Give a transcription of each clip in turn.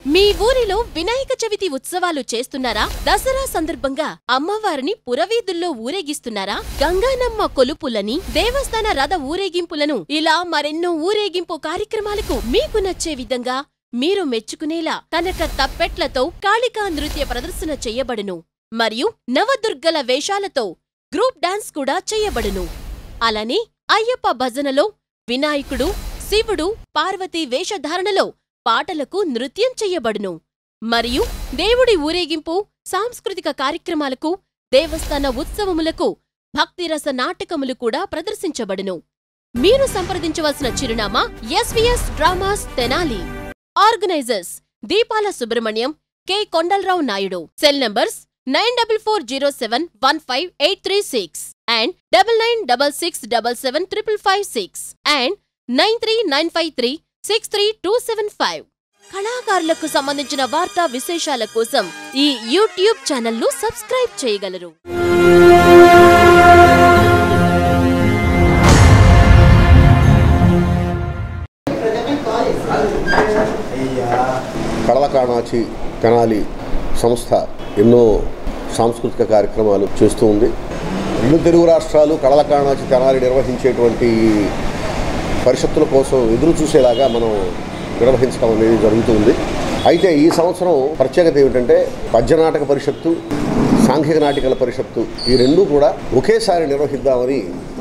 మీ ఊరిలో వినాయక చవితి ఉత్సవాలు చేస్తున్నారా దసరా సందర్భంగా అమ్మవారిని పురవీధుల్లో ఊరేగిస్తున్నారా గంగానమ్మ కొలుపులని దేవస్థాన రథ ఊరేగింపులను ఇలా మరెన్నో ఊరేగింపు కార్యక్రమాలకు మీకు నచ్చే విధంగా మీరు మెచ్చుకునేలా కనక తప్పెట్లతో కాళికా నృత్య ప్రదర్శన చెయ్యబడును మరియు నవదుర్గల వేషాలతో గ్రూప్ డాన్స్ కూడా చెయ్యబడును అలానే అయ్యప్ప భజనలో వినాయకుడు శివుడు పార్వతీ వేషధారణలో పాటలకు నృత్యం చెయ్యబడును మరియు దేవుడి ఊరేగింపు సాంస్కృతిక కార్యక్రమాలకు దేవస్థాన ఉత్సవములకు భక్తిరస నాటకములు కూడా ప్రదర్శించబడును మీరు సంప్రదించవలసిన చిరునామా SVS dramas Tenali organisers Deepala Subrahmanyam K Kondala Rao Naidu cell numbers nine double four zero seven one five eight three six and double nine double six double seven triple five six and nine three nine five three six three two seven five కళాకారులకు సంబంధించిన వార్తా విశేషాల కోసం ఈ YouTube ఛానల్ను subscribe చేయగలరు కళల కాణాచి తెనాలి సంస్థ ఎన్నో సాంస్కృతిక కార్యక్రమాలు చేస్తూ ఉంది రెండు తెలుగు రాష్ట్రాలు కళల కాణాచి తెనాలి నిర్వహించేటువంటి పరిషత్తుల కోసం ఎదురు చూసేలాగా మనం నిర్వహించడం అనేది జరుగుతుంది అయితే ఈ సంవత్సరం ప్రత్యేకత ఏమిటంటే పద్యనాటక పరిషత్తు సాంఘిక నాటికల పరిషత్తు ఈ రెండూ కూడా ఒకేసారి నిర్వహిద్దామని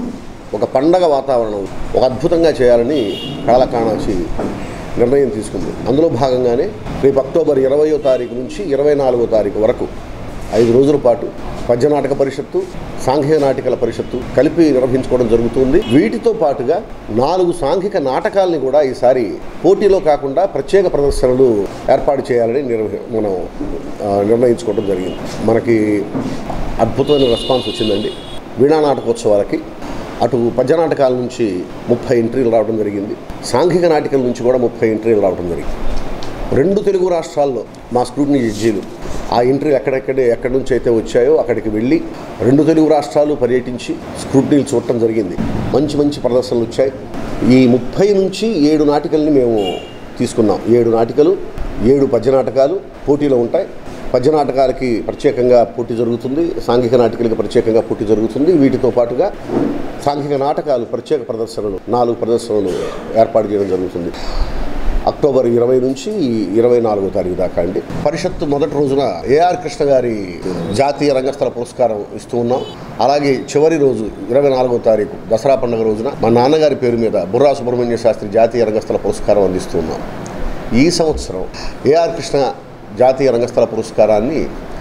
ఒక పండగ వాతావరణం ఒక అద్భుతంగా చేయాలని కళల కాణాచి నిర్ణయం తీసుకుంది అందులో భాగంగానే రేపు అక్టోబర్ ఇరవయో తారీఖు నుంచి ఇరవై నాలుగో తారీఖు వరకు ఐదు రోజుల పాటు పద్యనాటక పరిషత్తు సాంఘిక నాటికల పరిషత్తు కలిపి నిర్వహించుకోవడం జరుగుతుంది వీటితో పాటుగా నాలుగు సాంఘిక నాటకాలని కూడా ఈసారి పోటీలో కాకుండా ప్రత్యేక ప్రదర్శనలు ఏర్పాటు చేయాలని నిర్వహి మనం ఆ, నిర్ణయించుకోవడం జరిగింది మనకి అద్భుతమైన రెస్పాన్స్ వచ్చిందండి వీణా నాటకోత్సవాలకి అటు పద్య నాటకాల నుంచి ముప్పై ఎంట్రీలు రావడం జరిగింది సాంఘిక నాటికల నుంచి కూడా ముప్పై ఎంట్రీలు రావడం జరిగింది రెండు తెలుగు రాష్ట్రాల్లో మా స్క్రూటినీ జడ్జీలు ఆ ఎంట్రీలు ఎక్కడెక్కడే ఎక్కడి నుంచి అయితే వచ్చాయో అక్కడికి వెళ్ళి రెండు తెలుగు రాష్ట్రాలు పర్యటించి స్క్రూటినీలు చూడటం జరిగింది మంచి మంచి ప్రదర్శనలు వచ్చాయి ఈ ముప్పై నుంచి ఏడు నాటికల్ని మేము తీసుకున్నాం ఏడు నాటికలు ఏడు పద్య నాటకాలు పోటీలో ఉంటాయి పద్య నాటకాలకి ప్రత్యేకంగా పోటీ జరుగుతుంది సాంఘిక నాటికలకి ప్రత్యేకంగా పోటీ జరుగుతుంది వీటితో పాటుగా సాంఘిక నాటకాలు ప్రత్యేక ప్రదర్శనలు నాలుగు ప్రదర్శనలు ఏర్పాటు చేయడం జరుగుతుంది అక్టోబర్ ఇరవై నుంచి ఇరవై నాలుగో తారీఖు దాకా అండి పరిషత్తు మొదటి రోజున ఏఆర్ కృష్ణ గారి జాతీయ రంగస్థల పురస్కారం ఇస్తూ ఉన్నాం అలాగే చివరి రోజు ఇరవై నాలుగో తారీఖు దసరా పండుగ రోజున మా నాన్నగారి పేరు మీద బుర్రా సుబ్రహ్మణ్య శాస్త్రి జాతీయ రంగస్థల పురస్కారం అందిస్తూ ఉన్నాం ఈ సంవత్సరం ఏఆర్ కృష్ణ జాతీయ రంగస్థల పురస్కారాన్ని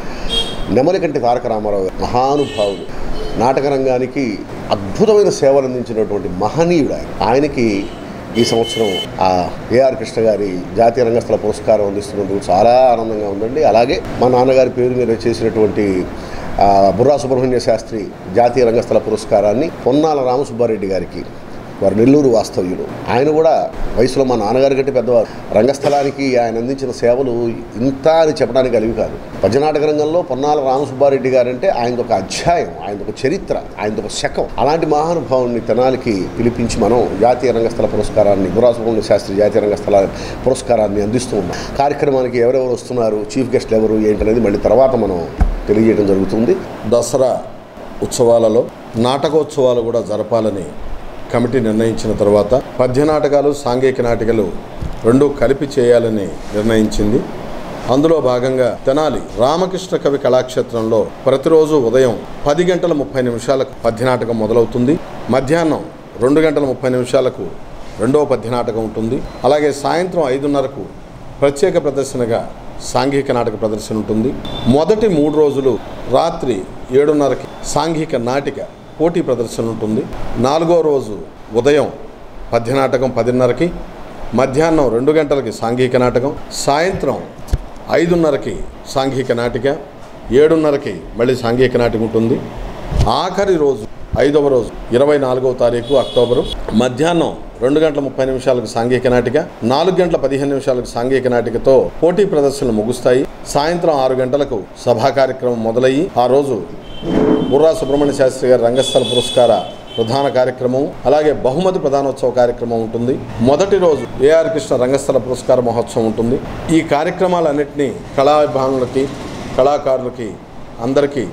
నెమలికంటి తారక రామారావు గారు మహానుభావుడు నాటక రంగానికి అద్భుతమైన సేవలు అందించినటువంటి మహనీయుడు ఆయన ఆయనకి ఈ సంవత్సరం ఆ ఏఆర్ కృష్ణ గారి జాతీయ రంగస్థల పురస్కారం అందిస్తున్నందుకు చాలా ఆనందంగా ఉందండి అలాగే మా నాన్నగారి పేరు మీద చేసినటువంటి ఆ, బుర్రా సుబ్రహ్మణ్య శాస్త్రి జాతీయ రంగస్థల పురస్కారాన్ని పొన్నాల రామసుబ్బారెడ్డి గారికి వారు నెల్లూరు వాస్తవ్యులు ఆయన కూడా వయసులో మా నాన్నగారి కంటే పెద్దవారు రంగస్థలానికి ఆయన అందించిన సేవలు ఇంత అని చెప్పడానికి కలివి కాదు పద్యనాటక రంగంలో పొన్నాల రామసుబ్బారెడ్డి గారంటే ఆయనది ఒక అధ్యాయం ఆయనది ఒక చరిత్ర ఆయనది ఒక శకం అలాంటి మహానుభావుని తెనాలికి పిలిపించి మనం జాతీయ రంగస్థల పురస్కారాన్ని బురాసుబ్రహ్మణ్య శాస్త్రి జాతీయ రంగస్థల పురస్కారాన్ని అందిస్తూ ఉన్నాం కార్యక్రమానికి ఎవరెవరు వస్తున్నారు చీఫ్ గెస్ట్లు ఎవరు ఏంటనేది మళ్ళీ తర్వాత మనం తెలియజేయడం జరుగుతుంది దసరా ఉత్సవాలలో నాటకోత్సవాలు కూడా జరపాలని కమిటీ నిర్ణయించిన తర్వాత పద్య నాటకాలు సాంఘిక నాటికలు రెండు కలిపి చేయాలని నిర్ణయించింది అందులో భాగంగా తెనాలి రామకృష్ణ కవి కళాక్షేత్రంలో ప్రతిరోజు ఉదయం పది గంటల ముప్పై నిమిషాలకు పద్యనాటకం మొదలవుతుంది మధ్యాహ్నం రెండు గంటల ముప్పై నిమిషాలకు రెండవ పద్యనాటకం ఉంటుంది అలాగే సాయంత్రం ఐదున్నరకు ప్రత్యేక ప్రదర్శనగా సాంఘిక నాటక ప్రదర్శన ఉంటుంది మొదటి మూడు రోజులు రాత్రి ఏడున్నరకి సాంఘిక నాటిక పోటీ ప్రదర్శన ఉంటుంది నాలుగో రోజు ఉదయం పద్యనాటకం పదిన్నరకి మధ్యాహ్నం రెండు గంటలకి సాంఘిక నాటకం సాయంత్రం ఐదున్నరకి సాంఘిక నాటిక ఏడున్నరకి మళ్ళీ సాంఘిక నాటిక ఉంటుంది ఆఖరి రోజు ఐదవ రోజు ఇరవై నాలుగవ తారీఖు అక్టోబరు మధ్యాహ్నం రెండు గంటల ముప్పై నిమిషాలకు సాంఘిక నాటిక నాలుగు గంటల పదిహేను నిమిషాలకు సాంఘిక నాటికతో పోటీ ప్రదర్శనలు ముగుస్తాయి సాయంత్రం ఆరు గంటలకు సభా కార్యక్రమం మొదలయ్యి ఆ రోజు బుర్రా సుబ్రహ్మణ్య శాస్త్రి గారి రంగస్థల పురస్కార ప్రధాన కార్యక్రమం అలాగే బహుమతి ప్రధానోత్సవ కార్యక్రమం ఉంటుంది మొదటి రోజు ఏఆర్ కృష్ణ రంగస్థల పురస్కార మహోత్సవం ఉంటుంది ఈ కార్యక్రమాలన్నింటినీ కళాభిమానులకి కళాకారులకి అందరికీ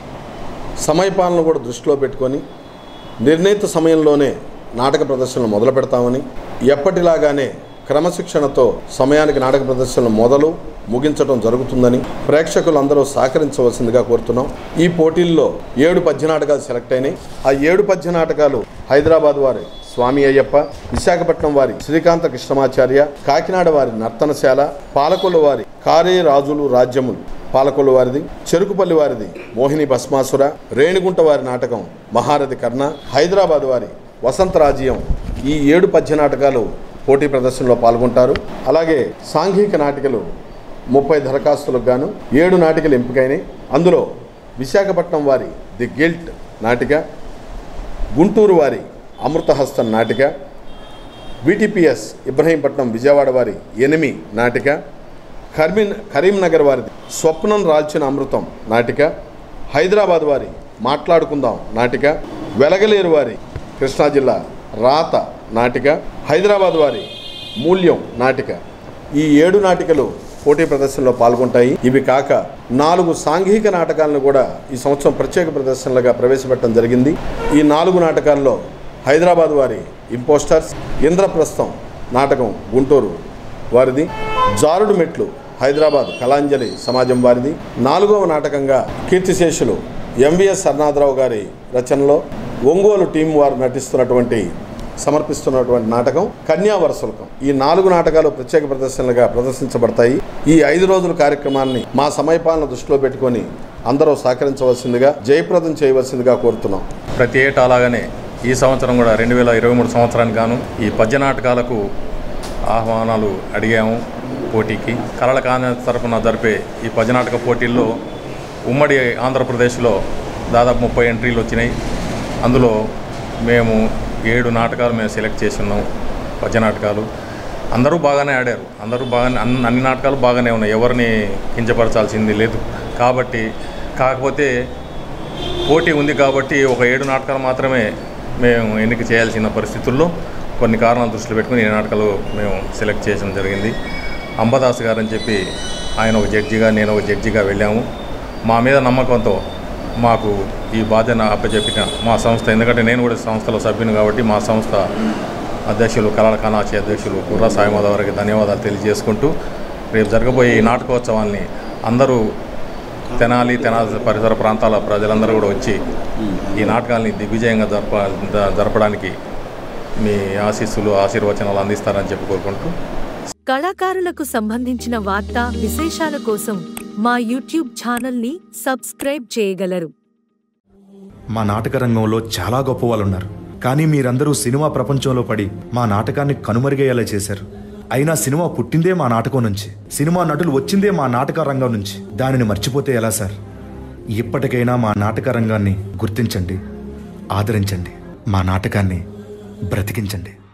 సమయపాలన కూడా దృష్టిలో పెట్టుకొని నిర్ణీత సమయంలోనే నాటక ప్రదర్శనలు మొదలు పెడతామని ఎప్పటిలాగానే క్రమశిక్షణతో సమయానికి నాటక ప్రదర్శనలు మొదలు ముగించడం జరుగుతుందని ప్రేక్షకులందరూ సహకరించవలసిందిగా కోరుతున్నాం ఈ పోటీల్లో ఏడు పద్య నాటకాలు సెలెక్ట్ అయినాయి ఆ ఏడు పద్య నాటకాలు హైదరాబాద్ వారి స్వామి అయ్యప్ప విశాఖపట్నం వారి శ్రీకాంత కృష్ణమాచార్య కాకినాడ వారి నర్తనశాల పాలకొల్లు వారి కారే రాజులు రాజ్యములు పాలకొల్లు వారిది చెరుకుపల్లి వారిది మోహిని భస్మాసుర రేణిగుంట వారి నాటకం మహారథి కర్ణ హైదరాబాద్ వారి వసంత రాజ్యం ఈ ఏడు పద్య నాటకాలు పోటీ ప్రదర్శనలో పాల్గొంటారు అలాగే సాంఘిక నాటికలు ముప్పై దరఖాస్తులకు గాను ఏడు నాటికలు ఎంపికైనాయి అందులో విశాఖపట్నం వారి ది గిల్ట్ నాటిక గుంటూరు వారి అమృతహస్తం నాటిక విటిపిఎస్ ఇబ్రహీంపట్నం విజయవాడ వారి ఎనిమి నాటిక కరీం కరీంనగర్ వారిది స్వప్నం రాల్చిన అమృతం నాటిక హైదరాబాద్ వారి మాట్లాడుకుందాం నాటిక వెలగలేరు వారి కృష్ణా జిల్లా రాత నాటిక హైదరాబాద్ వారి మూల్యం నాటిక ఈ ఏడు నాటికలు పోటీ ప్రదర్శనలో పాల్గొంటాయి ఇవి కాక నాలుగు సాంఘిక నాటకాలను కూడా ఈ సంవత్సరం ప్రత్యేక ప్రదర్శనలుగా ప్రవేశపెట్టడం జరిగింది ఈ నాలుగు నాటకాల్లో హైదరాబాద్ వారి ఇంపోస్టర్స్ ఇంద్రప్రస్థం నాటకం గుంటూరు వారిది జారుడు మెట్లు హైదరాబాద్ కళాంజలి సమాజం వారిది నాలుగవ నాటకంగా కీర్తిశేషులు ఎంవిఎస్ సర్నాథరావు గారి రచనలో ఒంగోలు టీం వారు నటిస్తున్నటువంటి సమర్పిస్తున్నటువంటి నాటకం కన్యావరసులకం ఈ నాలుగు నాటకాలు ప్రత్యేక ప్రదర్శనలుగా ప్రదర్శించబడతాయి ఈ ఐదు రోజుల కార్యక్రమాన్ని మా సమయపాలన దృష్టిలో పెట్టుకొని అందరూ సహకరించవలసిందిగా జయప్రదం చేయవలసిందిగా కోరుతున్నాం ప్రతి ఏటా అలాగనే ఈ సంవత్సరం కూడా రెండు వేల ఇరవై మూడు సంవత్సరానికి గాను ఈ పద్య నాటకాలకు ఆహ్వానాలు అడిగాము పోటీకి కళల కాన తరఫున జరిపే ఈ పద్య నాటక పోటీల్లో ఉమ్మడి ఆంధ్రప్రదేశ్లో దాదాపు ముప్పై ఎంట్రీలు వచ్చినాయి అందులో మేము ఏడు నాటకాలు మేము సెలెక్ట్ చేసి ఉన్నాం పద్య నాటకాలు అందరూ బాగానే ఆడారు అందరూ బాగానే అన్ని అన్ని నాటకాలు బాగానే ఉన్నాయి ఎవరిని కించపరచాల్సింది లేదు కాబట్టి కాకపోతే పోటీ ఉంది కాబట్టి ఒక ఏడు నాటకాలు మాత్రమే మేము ఎన్నిక చేయాల్సిన పరిస్థితుల్లో కొన్ని కారణాలు దృష్టిలో పెట్టుకుని ఈ నాటకాలు మేము సెలెక్ట్ చేయడం జరిగింది అంబదాస్ గారు అని చెప్పి ఆయన ఒక జడ్జిగా నేను ఒక జడ్జిగా వెళ్ళాము మా మీద నమ్మకంతో మాకు ఈ బాధ్యత అప్పచెప్పిన మా సంస్థ ఎందుకంటే నేను కూడా సంస్థలో సభ్యుని కాబట్టి మా సంస్థ అధ్యక్షులు కళల కణాచి అధ్యక్షులు కుర్రా సాయిమాధవ్ గారికి ధన్యవాదాలు తెలియజేసుకుంటూ రేపు జరగబోయే ఈ నాటకోత్సవాన్ని అందరూ తెనాలి తెనాలి పరిసర ప్రాంతాల ప్రజలందరూ కూడా వచ్చి ఈ నాటకాల్ని దిగ్విజయంగా జరప ద- జరపడానికి మీ ఆశీస్సులు ఆశీర్వచనాలు అందిస్తారని చెప్పి కోరుకుంటూ కళాకారులకు సంబంధించిన వార్తా విశేషాల కోసం మా యూట్యూబ్ ఛానల్ని సబ్స్క్రైబ్ చేయగలరు మా నాటక రంగంలో చాలా గొప్ప వాళ్ళు ఉన్నారు కానీ మీరందరూ సినిమా ప్రపంచంలో పడి మా నాటకాన్ని కనుమరుగయ్యేలా చేశారు అయినా సినిమా పుట్టిందే మా నాటకం నుంచి సినిమా నటులు వచ్చిందే మా నాటక రంగం నుంచి దానిని మర్చిపోతే ఎలా సార్ ఇప్పటికైనా మా నాటక రంగాన్ని గుర్తించండి ఆదరించండి మా నాటకాన్ని బ్రతికించండి